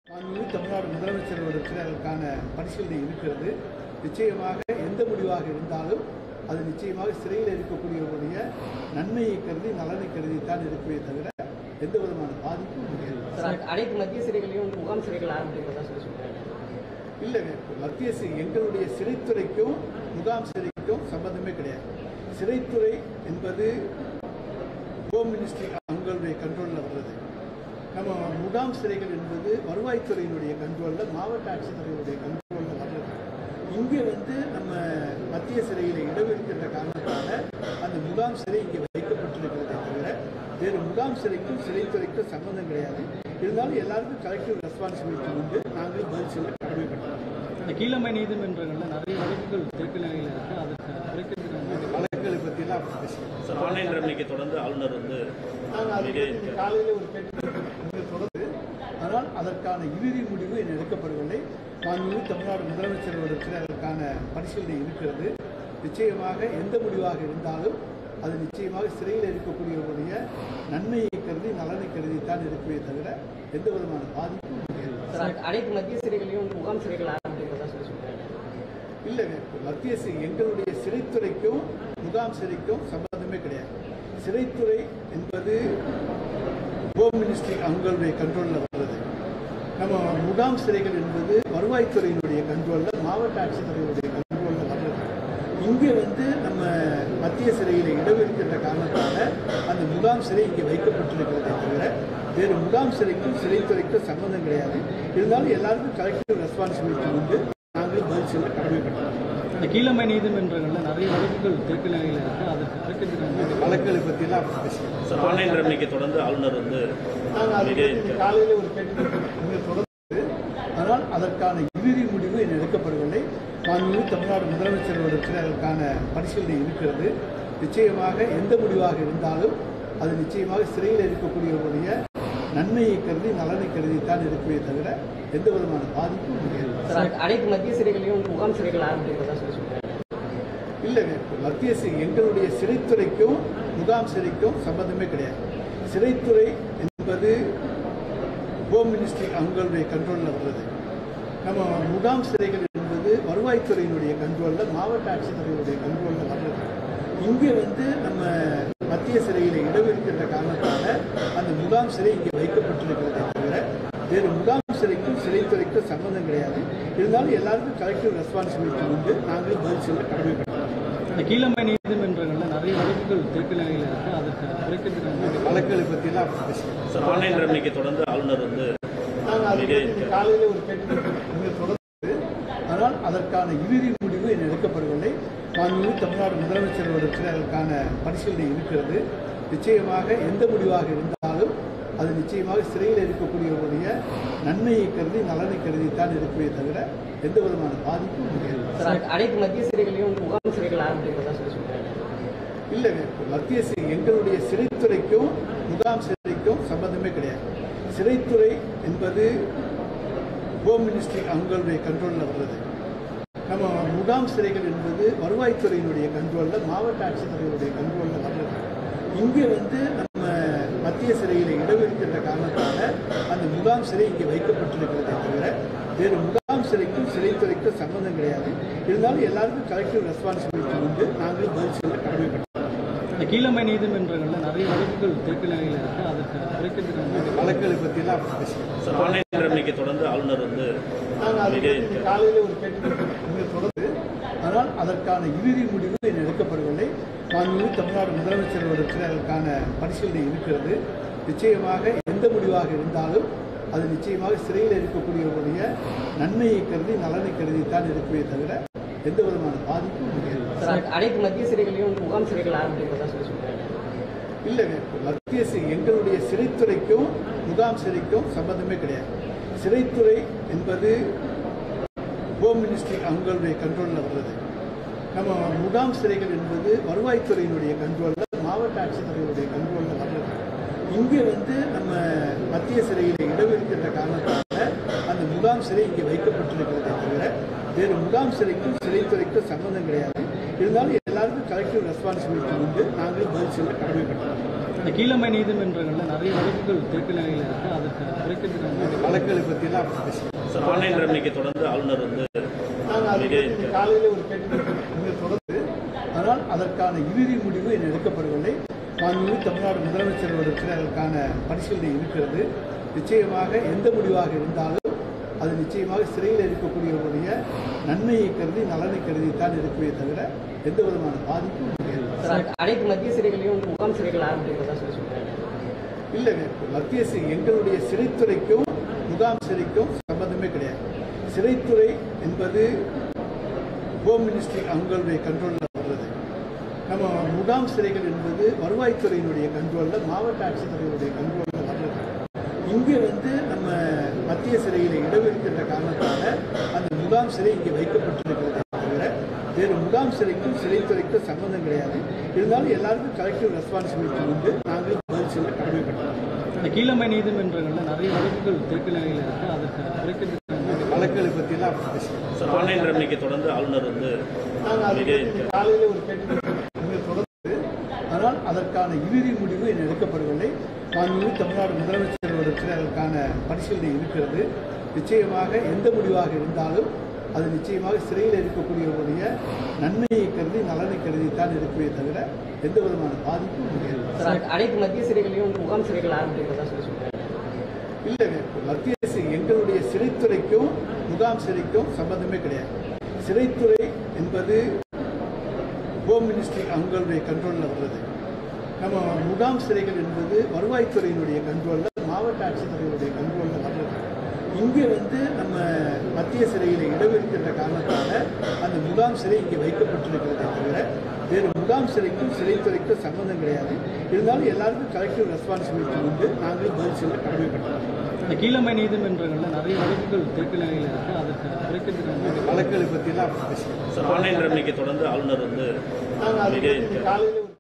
மாண்புமிகு தமிழ்நாடு முதலமைச்சர் அவர்களுக்கு அதற்கான பரிசீலனை இருக்கிறது நிச்சயமாக எந்த முடிவாக இருந்தாலும் அது நிச்சயமாக சிறையில் இருக்கக்கூடியவருடைய நன்மையை கருதி நலனை கருதித்தான் இருக்குமே தவிர எந்த விதமான பாதிப்பும் கிடையாது சார் அனைத்து மத்திய சிறைகளையும் வந்து முகாம் சிறைகள் ஆரம்பிக்கிறதா சொல்லி சொல்றாங்க இல்லைங்க மத்திய சி- எங்களுடைய சிறைத்துறைக்கும் முகாம் சிறைக்கும் சம்பந்தமே கிடையாது சிறைத்துறை என்பது ஹோம் மினிஸ்ட்ரி அவங்களுடைய கண்ட்ரோலில் வர்றது நம்ம முகாம் சிறைகள் என்பது வருவாய்த்துறையினுடைய கண்ட்ரோலில் மாவட்ட ஆட்சித்தலைவருடைய கண்ட்ரோலில் வர்றது இங்கே வந்து நம்ம மத்திய சிறையில் இடம் இருக்கின்ற காரணத்தால அந்த முகாம் சிறை இங்கே வைக்கப்பட்டிருக்கிறதே தவிர வேறு முகாம் சிறைக்கும் சிறைத்துறைக்கும் சம்பந்தம் கிடையாது இருந்தாலும் எல்லாருக்கும் கலெக்டிவ் ரெஸ்பான்சிபிலிட்டி உண்டு நாங்களும் பதில் சொல்ல கடமைப்பட்டோம் இந்த கீழமை நீதிமன்றங்களில் நிறைய வழக்குகள் திருக்க நிலையில் இருக்கு அதுக்கு குறைக்கிறதுக்கு வழக்குகளை பற்றியெல்லாம் பேசுகிறோம் சார் ஆன்லைன் ரன்னிக்கு தொடர்ந்து ஆளுநர் வந்து நாங்கள் அதை பற்றி இன்னைக்கு காலையில் ஒரு கேட்டு தொடர்ந்து ஆனால் அதற்கான இறுதி முடிவு இன்னும் எடுக்கப்படவில்லை மாண்புமிகு தமிழ்நாடு முதலமைச்சர் அவர்களுக்கு அதற்கான பரிசீலனை இருக்கிறது நிச்சயமாக எந்த முடிவாக இருந்தாலும் அது நிச்சயமாக சிறையில் இருக்கக்கூடியவருடைய நன்மையை கருதி நலனை கருதித்தான் இருக்குமே தவிர எந்த விதமான பாதிப்பும் கிடையாது சார் அனைத்து மத்திய சிறைகளையும் வந்து முகாம் சிறைகள் ஆரம்பிக்கிறதா சொல்லி சொல்றாங்க இல்லைங்க மத்திய சி- எங்களுடைய சிறைத்துறைக்கும் முகாம் சிறைக்கும் சம்பந்தமே கிடையாது சிறைத்துறை என்பது ஹோம் மினிஸ்ட்ரி அவங்களுடைய கண்ட்ரோலில் வர்றது நம்ம முகாம் சிறைகள் என்பது வருவாய்த்துறையினுடைய கண்ட்ரோலில் மாவட்ட ஆட்சித்தலைவருடைய கண்ட்ரோலில் வர்றது இங்கே வந்து நம்ம மத்திய சிறையில் இடம் இருக்கின்ற காரணத்தால அந்த முகாம் சிறை இங்கே வைக்கப்பட்டிருக்கிறதே தவிர வேறு முகாம் சிறைக்கும் சிறைத்துறைக்கும் சம்பந்தம் கிடையாது இருந்தாலும் எல்லாருக்கும் கலெக்டிவ் ரெஸ்பான்சிபிலிட்டி உண்டு நாங்களும் பதில் சொல்ல கடமைப்பட்டோம் இந்த கீழமை நீதிமன்றங்களில் நிறைய வழக்குகள் திருக்க நிலையில் இருக்கு அதுக்கு குறைக்கிறதுக்கு வழக்குகளை பற்றியெல்லாம் பேசுகிறோம் சார் ஆன்லைன் ரன்னிக்கு தொடர்ந்து ஆளுநர் வந்து நாங்கள் அதை பற்றி இன்னைக்கு காலையில் ஒரு கேட்டு இங்கே தொடர்ந்து ஆனால் அதற்கான இறுதி முடிவு இன்னும் எடுக்கப்படவில்லை மாண்புமிகு தமிழ்நாடு முதலமைச்சர் அவர்களுக்கு அதற்கான பரிசீலனை இருக்கிறது நிச்சயமாக எந்த முடிவாக இருந்தாலும் அது நிச்சயமாக சிறையில் இருக்கக்கூடியவருடைய நன்மையை கருதி நலனை கருதித்தான் இருக்குமே தவிர எந்த விதமான பாதிப்பும் கிடையாது சார் அனைத்து மத்திய சிறைகளையும் வந்து முகாம் சிறைகள் ஆரம்பிக்கிறதா சொல்லி சொல்றாங்க இல்லைங்க மத்திய சி- எங்களுடைய சிறைத்துறைக்கும் முகாம் சிறைக்கும் சம்பந்தமே கிடையாது சிறைத்துறை என்பது ஹோம் மினிஸ்ட்ரி அவங்களுடைய கண்ட்ரோலில் வர்றது நம்ம முகாம் சிறைகள் என்பது வருவாய்த்துறையினுடைய கண்ட்ரோலில் மாவட்ட ஆட்சித்தலைவருடைய கண்ட்ரோலில் வர்றது இங்கே வந்து நம்ம மத்திய சிறையில் இடம் இருக்கின்ற காரணத்தால அந்த முகாம் சிறை இங்கே வைக்கப்பட்டிருக்கிறதே தவிர வேறு முகாம் சிறைக்கும் சிறைத்துறைக்கும் சம்பந்தம் கிடையாது இருந்தாலும் எல்லாருக்கும் கலெக்டிவ் ரெஸ்பான்சிபிலிட்டி உண்டு நாங்களும் பதில் சொல்ல கடமைப்பட்டோம் இந்த கீழமை நீதிமன்றங்களில் நிறைய வழக்குகள் திருக்க நிலையில் இருக்கு அதுக்கு குறைக்கிறதுக்கு வழக்குகளை பற்றியெல்லாம் பேசுகிறோம் சார் ஆன்லைன் ரன்னிக்கு தொடர்ந்து ஆளுநர் வந்து நாங்கள் அதை பற்றி இன்னைக்கு காலையில் ஒரு கேட்டு இங்கே தொடர்ந்து ஆனால் அதற்கான இறுதி முடிவு இன்னும் எடுக்கப்படவில்லை மாண்புமிகு தமிழ்நாடு முதலமைச்சர் அவர்களுக்கு அதற்கான பரிசீலனை இருக்கிறது நிச்சயமாக எந்த முடிவாக இருந்தாலும் அது நிச்சயமாக சிறையில் இருக்கக்கூடியவருடைய நன்மையை கருதி நலனை கருதித்தான் இருக்குமே தவிர எந்த விதமான பாதிப்பும் கிடையாது சார் அனைத்து மத்திய சிறைகளையும் வந்து முகாம் சிறைகள் ஆரம்பிக்கிறதா சொல்லி சொல்றாங்க இல்லைங்க மத்திய சி- எங்களுடைய சிறைத்துறைக்கும் முகாம் சிறைக்கும் சம்பந்தமே கிடையாது சிறைத்துறை என்பது ஹோம் மினிஸ்ட்ரி அவங்களுடைய கண்ட்ரோலில் வர்றது நம்ம முகாம் சிறைகள் என்பது வருவாய்த்துறையினுடைய கண்ட்ரோலில் மாவட்ட ஆட்சித்தலைவருடைய கண்ட்ரோலில் வர்றது இங்கே வந்து நம்ம மத்திய சிறையில் இடம் இருக்கின்ற காரணத்தால அந்த முகாம் சிறை இங்கே வைக்கப்பட்டிருக்கிறதே தவிர வேறு முகாம் சிறைக்கும் சிறைத்துறைக்கும் சம்பந்தம் கிடையாது இருந்தாலும் எல்லாருக்கும் கலெக்டிவ் ரெஸ்பான்சிபிலிட்டி உண்டு நாங்களும் பதில் சொல்ல கடமைப்பட்டோம் இந்த கீழமை நீதிமன்றங்களில் நிறைய வழக்குகள் திருக்க நிலையில் இருக்கு அதுக்கு குறைக்கிறதுக்கு வழக்குகளை பற்றியெல்லாம் பேசுகிறோம் சார் ஆன்லைன் ரன்னிக்கு தொடர்ந்து ஆளுநர் வந்து நாங்கள் அதை பற்றி இன்னைக்கு காலையில் ஒரு கேட்டு இங்கே தொடர்ந்து ஆனால் அதற்கான இறுதி முடிவு இன்னும் எடுக்கப்படவில்லை மாண்புமிகு தமிழ்நாடு முதலமைச்சர் அவர்களுக்கு அதற்கான பரிசீலனை இருக்கிறது நிச்சயமாக எந்த முடிவாக இருந்தாலும் அது நிச்சயமாக சிறையில் இருக்கக்கூடியவருடைய நன்மையை கருதி நலனை கருதித்தான் இருக்குமே தவிர எந்த விதமான பாதிப்பும் கிடையாது சார் அனைத்து மத்திய சிறைகளையும் வந்து முகாம் சிறைகள் ஆரம்பிக்கிறதா சொல்லி சொல்றாங்க இல்லைங்க மத்திய சி- எங்களுடைய சிறைத்துறைக்கும் முகாம் சிறைக்கும் சம்பந்தமே கிடையாது சிறைத்துறை என்பது ஹோம் மினிஸ்ட்ரி அவங்களுடைய கண்ட்ரோலில் வர்றது நம்ம முகாம் சிறைகள் என்பது வருவாய்த்துறையினுடைய கண்ட்ரோலில் மாவட்ட ஆட்சித்தலைவருடைய கண்ட்ரோலில் வர்றது இங்கே வந்து நம்ம மத்திய சிறையில் இடம் இருக்கின்ற காரணத்தால அந்த முகாம் சிறை இங்கே வைக்கப்பட்டிருக்கிறதே தவிர வேறு முகாம் சிறைக்கும் சிறைத்துறைக்கும் சம்பந்தம் கிடையாது இருந்தாலும் எல்லாருக்கும் கலெக்டிவ் ரெஸ்பான்சிபிலிட்டி உண்டு நாங்களும் பதில் சொல்ல கடமைப்பட்டோம் இந்த கீழமை நீதிமன்றங்களில் நிறைய வழக்குகள் தேக்க நிலையில் இருக்கு அதற்கு குறைக்கிறதுக்கான நடவடிக்கை வழக்குகளை பற்றியெல்லாம் அப்படி பேசுகிறோம் சார் ஆன்லைன் ரம்மிக்கு தொடர்ந்து ஆளுநர் வந்து நாங்கள் அதை இதே பற்றி காலையில் ஒரு கேட்டு தொடர்ந்து ஆனால் அதற்கான இறுதி முடிவு இன்னும் எடுக்கப்படவில்லை மாண்புமிகு தமிழ்நாடு முதலமைச்சர் அவர்களுக்கு அதற்கான பரிசீலனை இருக்கிறது நிச்சயமாக எந்த முடிவாக இருந்தாலும் அது நிச்சயமாக சிறையில் இருக்கக்கூடியவருடைய நன்மையை கருதி நலனை கருதி தான் இருக்குமே தவிர எந்த விதமான பாதிப்பும் கிடையாது சார் அனைத்து மத்திய சிறைகளையும் வந்து முகாம் சிறைகள் ஆரம்பிக்கிறதா சொல்லி சொல்றாங்க இல்லைங்க மத்திய சி- எங்களுடைய சிறைத்துறைக்கும் முகாம் சிறைக்கும் சம்பந்தமே கிடையாது சிறைத்துறை என்பது ஹோம் மினிஸ்ட்ரி அவங்களுடைய கண்ட்ரோலில் வர்றது நம்ம முகாம் சிறைகள் என்பது வருவாய்த்துறையினுடைய கண்ட்ரோலில் மாவட்ட ஆட்சித்தலைவருடைய கண்ட்ரோலில் வர்றது இங்கே வந்து நம்ம மத்திய சிறையில் இடம் இருக்கின்ற காரணத்தால அந்த முகாம் சிறை இங்கே வைக்கப்பட்டிருக்கிறதே தவிர வேறு முகாம் சிறைக்கும் சிறைத்துறைக்கும் சம்பந்தம் கிடையாது இருந்தாலும் எல்லாருக்கும் கலெக்டிவ் ரெஸ்பான்சிபிலிட்டி உண்டு நாங்களும் பதில் சொல்ல கடமைப்பட்டோம் இந்த கீழமை நீதிமன்றங்களில் நிறைய வழக்குகள் தேக்க நிலையில் இருக்கு அதற்கு குறைக்கிறதுக்கான நடவடிக்கை வழக்குகளை பற்றியெல்லாம் அப்படி பேசுகிறோம் சார் ஆன்லைன் ரம்மிக்கு தொடர்ந்து ஆளுநர் வந்து நாங்கள் அதை இதே பற்றி காலையில் ஒரு கேட்டு தொடர்ந்து ஆனால் அதற்கான இறுதி முடிவு இன்னும் எடுக்கப்படவில்லை மாண்புமிகு தமிழ்நாடு முதலமைச்சர் அவர்களுக்கு அதற்கான பரிசீலனை இருக்கிறது நிச்சயமாக எந்த முடிவாக இருந்தாலும் அது நிச்சயமாக சிறையில் இருக்கக்கூடியவருடைய நன்மையை கருதி நலனை கருதி தான் இருக்குமே தவிர எந்த விதமான பாதிப்பும் கிடையாது சார் அனைத்து மத்திய சிறைகளையும் வந்து முகாம் சிறைகள் ஆரம்பிக்கிறதா சொல்லி சொல்றாங்க இல்லைங்க மத்திய சி- எங்களுடைய சிறைத்துறைக்கும் முகாம் சிறைக்கும் சம்பந்தமே கிடையாது சிறைத்துறை என்பது ஹோம் மினிஸ்ட்ரி அவங்களுடைய கண்ட்ரோலில் வர்றது நம்ம முகாம் சிறைகள் என்பது வருவாய்த்துறையினுடைய கண்ட்ரோலில் மாவட்ட ஆட்சித்தலைவருடைய கண்ட்ரோலில் வர்றது இங்கே வந்து நம்ம மத்திய சிறையில் இடம் இருக்கின்ற காரணத்தால அந்த முகாம் சிறை இங்கே வைக்கப்பட்டிருக்கிறதே தவிர வேறு முகாம் சிறைக்கும் சிறைத்துறைக்கும் சம்பந்தம் கிடையாது இருந்தாலும் எல்லாருக்கும் கலெக்டிவ் ரெஸ்பான்சிபிலிட்டி உண்டு நாங்களும் பதில் சொல்ல கடமைப்பட்டோம் இந்த கீழமை நீதிமன்றங்களில் நிறைய வழக்குகள் தேக்க நிலையில் இருக்கு அதற்கு குறைக்கிறதுக்கான நடவடிக்கை வழக்குகளை பற்றிலாம் அப்படி பேசுகிறோம் சார் ஆன்லைன் ரம்மிக்கு தொடர்ந்து ஆளுநர் வந்து நாங்கள் அதை இதே பற்றி காலையில் ஒரு